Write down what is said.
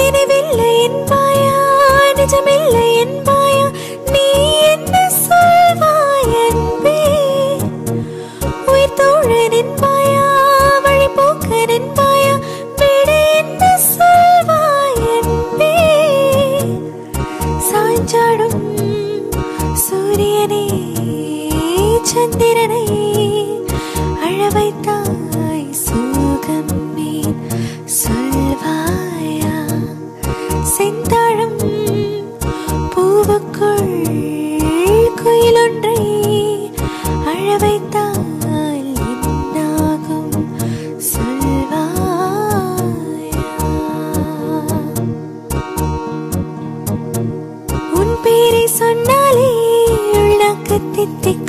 நினைவில்லை என்பாயா நிஜமில்லை என்பாயா நீ என்ன சொல்வாய் என்பே உயிர் தோழன் என்பாயா வழிபோக்கன் என்பாயா விட என்ன சொல்வாய் என்பே சாய்ஞ்சாடும் சூரியனே சந்திரனை அழ வைத்தாய் சோகமே சொல்வாயா செந்தாழம் பூவுக்குள் குயிலொன்றை அழ வைத்தால் என்னாகும் சொல்வாயா உன் பேரை சொன்னாலே உள்ளக்கு தித்திக்கும்